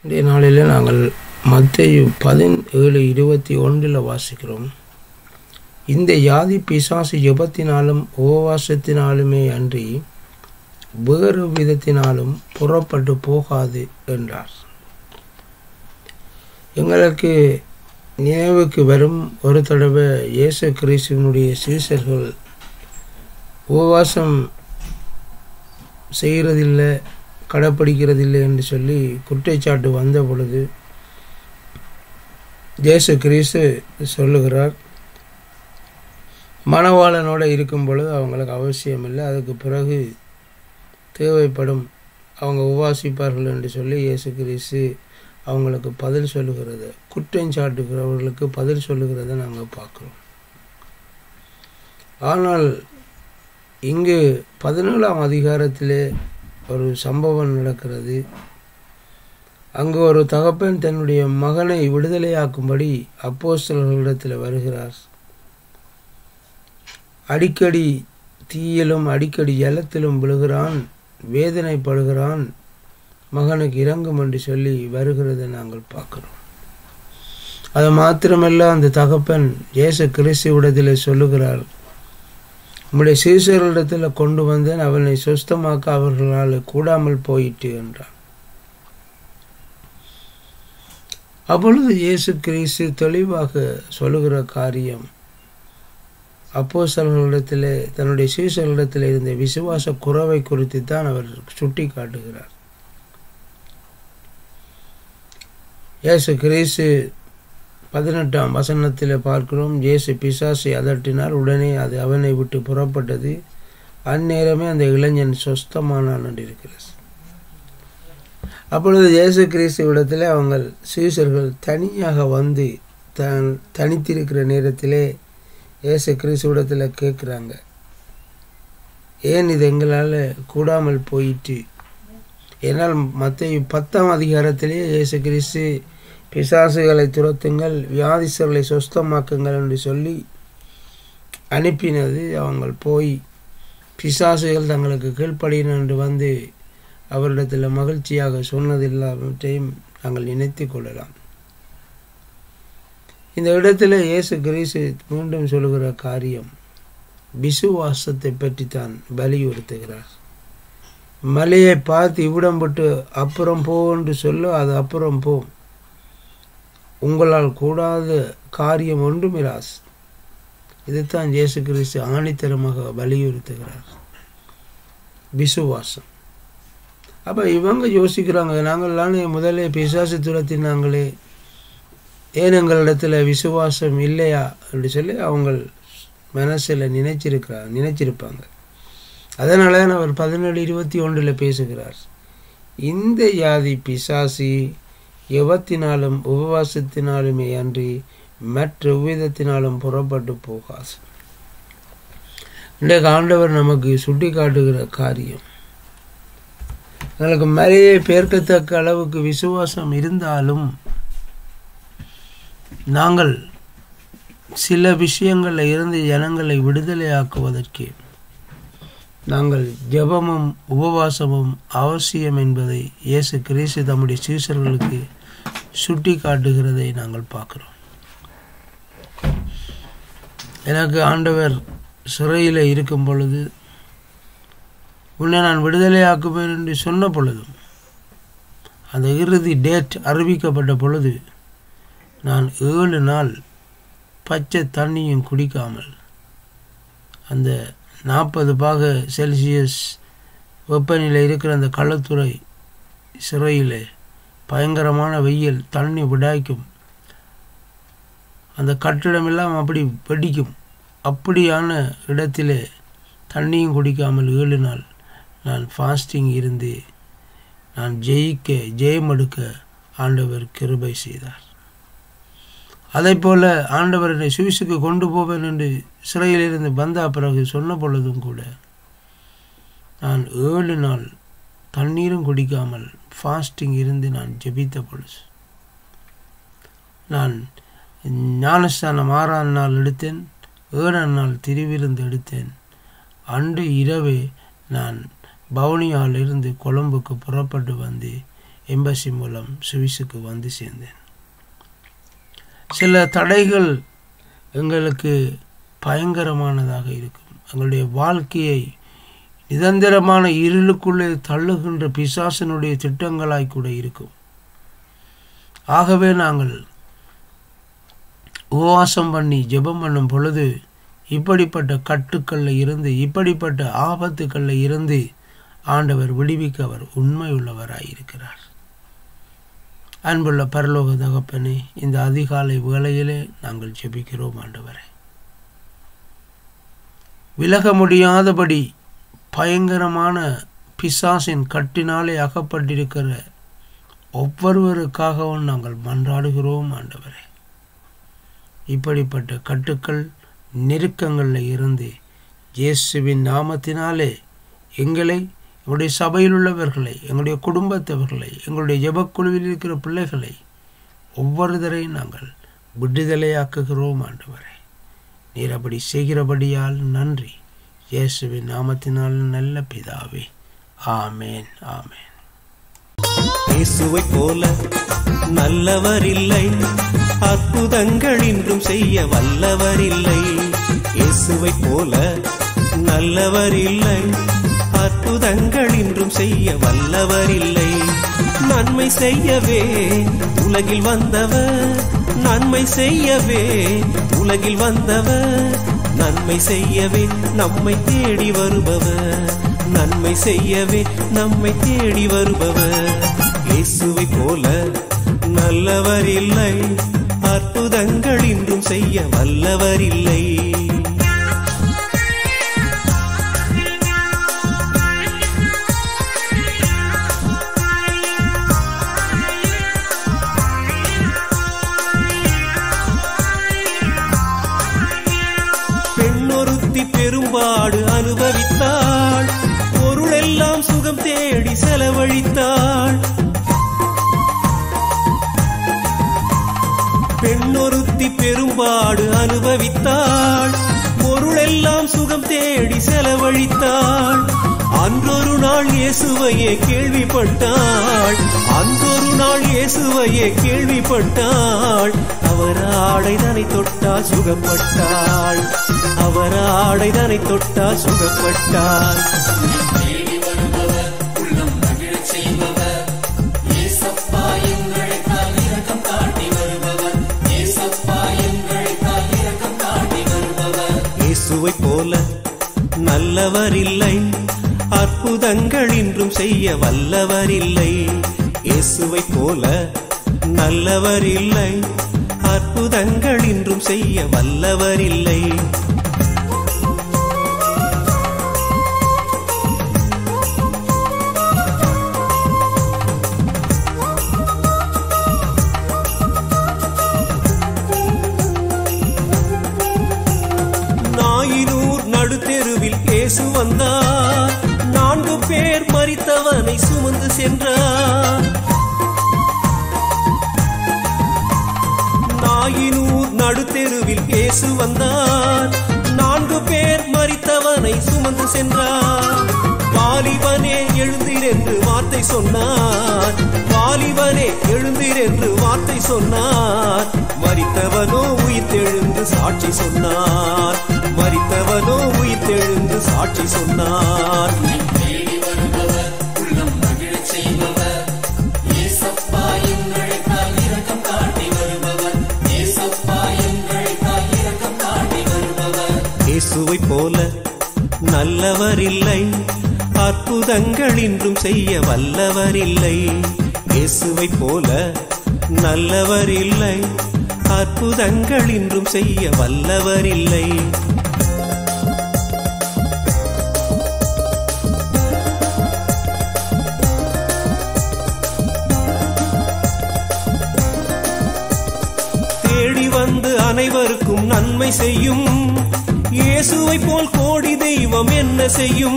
இன்றைய நாளில் நாங்கள் மத்தேயு பதினேழு இருபத்தி ஒன்றில் வாசிக்கிறோம் இந்த யாதி பிசாசு ஜெபத்தினாலும் உபவாசத்தினாலுமே அன்றி வேறு விதத்தினாலும் புறப்பட்டு போகாது என்றார் எங்களுக்கு நினைவுக்கு வரும் ஒரு தடவை இயேசு கிறிஸ்துவனுடைய சீசர்கள் உபவாசம் செய்கிறதில்லை கடைப்பிடிக்கிறதில்லை என்று சொல்லி குற்றச்சாட்டு வந்த பொழுது இயேசு கிறிஸ்து சொல்லுகிறார் மணவாளனோடு இருக்கும் பொழுது அவங்களுக்கு அவசியம் இல்லை அதுக்கு பிறகு தேவைப்படும் அவங்க உபாசிப்பார்கள் என்று சொல்லி இயேசு கிறிஸ்து அவங்களுக்கு பதில் சொல்லுகிறது குற்றஞ்சாட்டுகிறவர்களுக்கு பதில் சொல்லுகிறத நாங்கள் பார்க்குறோம் ஆனால் இங்கு பதினேழாம் அதிகாரத்திலே ஒரு சம்பவம் நடக்கிறது அங்கு ஒரு தகப்பன் தன்னுடைய மகனை விடுதலையாக்கும்படி அப்போஸ்தலர்களிடத்தில் வருகிறார் அடிக்கடி தீயிலும் அடிக்கடி ஜலத்திலும் விழுகிறான் வேதனைப்படுகிறான் மகனுக்கு இறங்கும் என்று சொல்லி வருகிறதை நாங்கள் பார்க்கிறோம் அது மாத்திரமல்ல அந்த தகப்பன் இயேசு கிறிஸ்துவிடத்தில் சொல்லுகிறார் உம்முடைய சீசர்களிடத்தில் கொண்டு வந்தேன் அவனை சுஸ்தமாக்க அவர்களால் கூடாமல் போயிட்டு என்றான் அப்பொழுது இயேசு கிறிஸ்து தெளிவாக சொல்லுகிற காரியம் அப்போஸ்தலர்களிடத்தில் தன்னுடைய சீசர்களிடத்தில் இருந்த விசுவாச குறைவை குறித்து தான் அவர் சுட்டி காட்டுகிறார் இயேசு கிறிஸ்து பதினெட்டாம் வசனத்தில் பார்க்கிறோம் இயேசு பிசாசை அதட்டினார் உடனே அது அவனை விட்டு புறப்பட்டது அந்நேரமே அந்த இளைஞன் சொஸ்தமானான் என்று இருக்கிறது அப்பொழுது இயேசு கிறிஸ்துவிடத்தில் அவங்க சீசர்கள் தனியாக வந்து தன் தனித்திருக்கிற நேரத்திலே இயேசு கிறிஸ்துவிடத்தில் கேட்குறாங்க ஏன் இது எங்களால் கூடாமல் போயிட்டு ஏன்னால் மற்ற பத்தாம் அதிகாரத்திலேயே இயேசு கிறிஸ்து பிசாசுகளை துரத்துங்கள் வியாதிசர்களை சொஸ்தமாக்குங்கள் என்று சொல்லி அனுப்பினது அவங்க போய் பிசாசுகள் தங்களுக்கு கீழ்ப்படியின என்று வந்து அவரிடத்தில் மகிழ்ச்சியாக சொன்னதில்லாவற்றையும் நாங்கள் நினைத்து கொள்ளலாம் இந்த இடத்துல இயேசு கிரீசு மீண்டும் சொல்லுகிற காரியம் விசுவாசத்தை பற்றி தான் வலியுறுத்துகிறார் மலையை பார்த்து இவ்விடம் விட்டு அப்புறம் போ என்று சொல்ல அது அப்புறம் போ உங்களால் கூடாத காரியம் ஒன்றும் இராஸ் இதுதான் இயேசு கிறிஸ்து ஆணித்தரமாக வலியுறுத்துகிறார் விசுவாசம் அப்போ இவங்க யோசிக்கிறாங்க நாங்கள்லாம் முதலே பிசாசு துரத்தினாங்களே ஏன் எங்களிடத்தில் விசுவாசம் இல்லையா என்று சொல்லி அவங்க மனசில் நினைச்சிருக்கிறார் நினைச்சிருப்பாங்க அதனால தான் அவர் பதினேழு இருபத்தி ஒன்றில் பேசுகிறார் இந்த யாதி பிசாசி எவத்தினாலும் உபவாசத்தினாலுமே அன்றி மற்ற உவிதத்தினாலும் புறப்பட்டு போகாது இன்றைக்கு ஆண்டவர் நமக்கு சுட்டி காட்டுகிற காரியம் எங்களுக்கு மலையை பேர்க்கத்தக்க அளவுக்கு விசுவாசம் இருந்தாலும் நாங்கள் சில விஷயங்களில் இருந்து ஜனங்களை விடுதலையாக்குவதற்கு நாங்கள் ஜெபமும் உபவாசமும் அவசியம் என்பதை இயேசு கிறிஸ்து தம்முடைய சீசர்களுக்கு சுட்டி காட்டுகிறதை நாங்கள் பார்க்குறோம் எனக்கு ஆண்டவர் சிறையில் இருக்கும் பொழுது உன்னை நான் விடுதலையாக்குவேன் என்று சொன்ன பொழுதும் அந்த இறுதி டேட் அறிவிக்கப்பட்ட பொழுது நான் ஏழு நாள் பச்சை தண்ணியும் குடிக்காமல் அந்த நாற்பது பாக செல்சியஸ் வெப்பநிலை இருக்கிற அந்த களத்துறை சிறையில் பயங்கரமான வெயில் தண்ணி விடாய்க்கும் அந்த கட்டிடமெல்லாம் அப்படி வெடிக்கும் அப்படியான இடத்திலே தண்ணியும் குடிக்காமல் ஏழு நாள் நான் ஃபாஸ்டிங் இருந்து நான் ஜெயிக்க ஜெயமெடுக்க ஆண்டவர் கிருபை செய்தார் அதை போல ஆண்டவர் என்னை சுவிசுக்கு கொண்டு போவேன் என்று சிறையிலிருந்து வந்த பிறகு சொன்ன பொழுதும் கூட நான் ஏழு நாள் தண்ணீரும் குடிக்காமல் ஃபாஸ்டிங் இருந்து நான் ஜெபித்த பொழுது நான் ஞானஸ்தானம் ஆறாம் நாள் எடுத்தேன் ஏழாம் நாள் திருவிருந்து எடுத்தேன் அன்று இரவே நான் பவுனியாலிருந்து கொழும்புக்கு புறப்பட்டு வந்து எம்பசி மூலம் சுவிஸுக்கு வந்து சேர்ந்தேன் சில தடைகள் எங்களுக்கு பயங்கரமானதாக இருக்கும் எங்களுடைய வாழ்க்கையை நிரந்தரமான இருளுக்குள்ளே தள்ளுகின்ற பிசாசனுடைய திட்டங்களாய் கூட இருக்கும் ஆகவே நாங்கள் உபவாசம் பண்ணி ஜெபம் பண்ணும் பொழுது இப்படிப்பட்ட கட்டுக்களில் இருந்து இப்படிப்பட்ட ஆபத்துக்களில் இருந்து ஆண்டவர் விடுவிக்க அவர் உண்மை உள்ளவராயிருக்கிறார் அன்புள்ள பரலோக தகப்பனே இந்த அதிகாலை வேளையிலே நாங்கள் ஜெபிக்கிறோம் ஆண்டவரே விலக முடியாதபடி பயங்கரமான பிசாசின் கட்டினாலே அகப்பட்டிருக்கிற ஒவ்வொருவருக்காகவும் நாங்கள் மன்றாடுகிறோம் ஆண்டவரே இப்படிப்பட்ட கட்டுக்கள் நெருக்கங்களில் இருந்து இயேசுவின் நாமத்தினாலே எங்களை எங்களுடைய சபையில் உள்ளவர்களை எங்களுடைய குடும்பத்தவர்களை எங்களுடைய ஜெபக்குழுவில் இருக்கிற பிள்ளைகளை ஒவ்வொருதரையும் நாங்கள் விடுதலையாக்குகிறோம் ஆண்டவரே நீர் அப்படி செய்கிறபடியால் நன்றி இயேசுவின் நாமத்தினால் நல்ல பிதாவே ஆமேன் ஆமேன் இயேசுவை போல நல்லவர் இல்லை அற்புதங்கள் இன்றும் செய்ய வல்லவர் இல்லை இயேசுவை போல நல்லவர் இல்லை அற்புதங்கள் இன்றும் செய்ய வல்லவர் இல்லை நன்மை செய்யவே உலகில் வந்தவர் நன்மை செய்யவே உலகில் வந்தவர் நன்மை செய்யவே நம்மை தேடி வருபவர் நன்மை செய்யவே நம்மை தேடி வருபவர் இயேசுவை போல நல்லவர் இல்லை அற்புதங்கள் இன்றும் செய்ய வல்லவர் இல்லை பெண்ணொருத்தி பெரும்பாடு அனுபவித்தாள் பொருளெல்லாம் சுகம் தேடி செலவழித்தாள் பெண்ணொருத்தி பெரும்பாடு அனுபவித்தாள் பொருளெல்லாம் சுகம் தேடி செலவழித்தாள் அன்றொரு நாள் இயேசுவையே கேள்விப்பட்டாள் அன்றொரு நாள் இயேசுவையே கேள்விப்பட்டாள் அவர் ஆடைதனை தொட்டால் சுகப்பட்டாள் அவர் ஆடைதனை தொட்டால் சுகப்பட்டாள் இயேசுவை போல நல்லவர் இல்லை அற்புதங்கள் இன்றும் செய்ய வல்லவர் இல்லை இயேசுவை போல நல்லவர் இல்லை அற்புதங்கள் இன்றும் செய்ய வல்லவர் இல்லை நாயினூர் நடுத்தெருவில் இயேசு வந்தார் நான்கு பேர் மரித்தவனை சுமந்து சென்றார் நாயினூர் நடுத்தெருவில் இயேசு வந்தார் நான்கு பேர் மரித்தவனை சுமந்து சென்றார் வாலிபனே எழுந்தீர் என்று வார்த்தை சொன்னார் வாலிபனே எழுந்தீர் என்று வார்த்தை சொன்னார் மரித்தவனோ உயிர்த்தெழுந்து சாட்சி சொன்னார் மரித்தவனோ உயிர்த்தெழுந்து சாட்சி சொன்னார் இயேசுவை போல நல்லவர் இல்லை அற்புதங்கள் இன்றும் செய்ய வல்லவர் இல்லை இயேசுவை போல நல்லவர் இல்லை அற்புதங்கள் இன்றும் செய்ய வல்லவர் இல்லை தேடி வந்து அனைவருக்கும் நன்மை செய்யும் இயேசுவை போல் கோடி தெய்வம் என்ன செய்யும்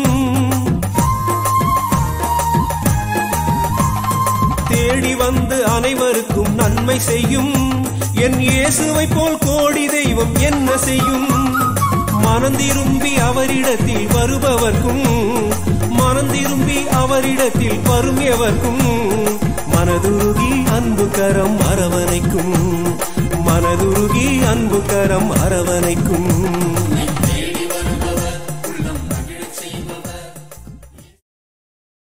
தேடி வந்து அனைவருக்கும் நன்மை செய்யும் என் இயேசுவை போல் கோடி தெய்வம் என்ன செய்யும் மனந்திரும்பி அவரிடத்தில் வருபவர்க்கும் மனந்திரும்பி அவரிடத்தில் வரும் எவர்க்கும் மனதுருகி அன்பு கரம் அரவணைக்கும் மனதுருகி அன்பு கரம் அரவணைக்கும்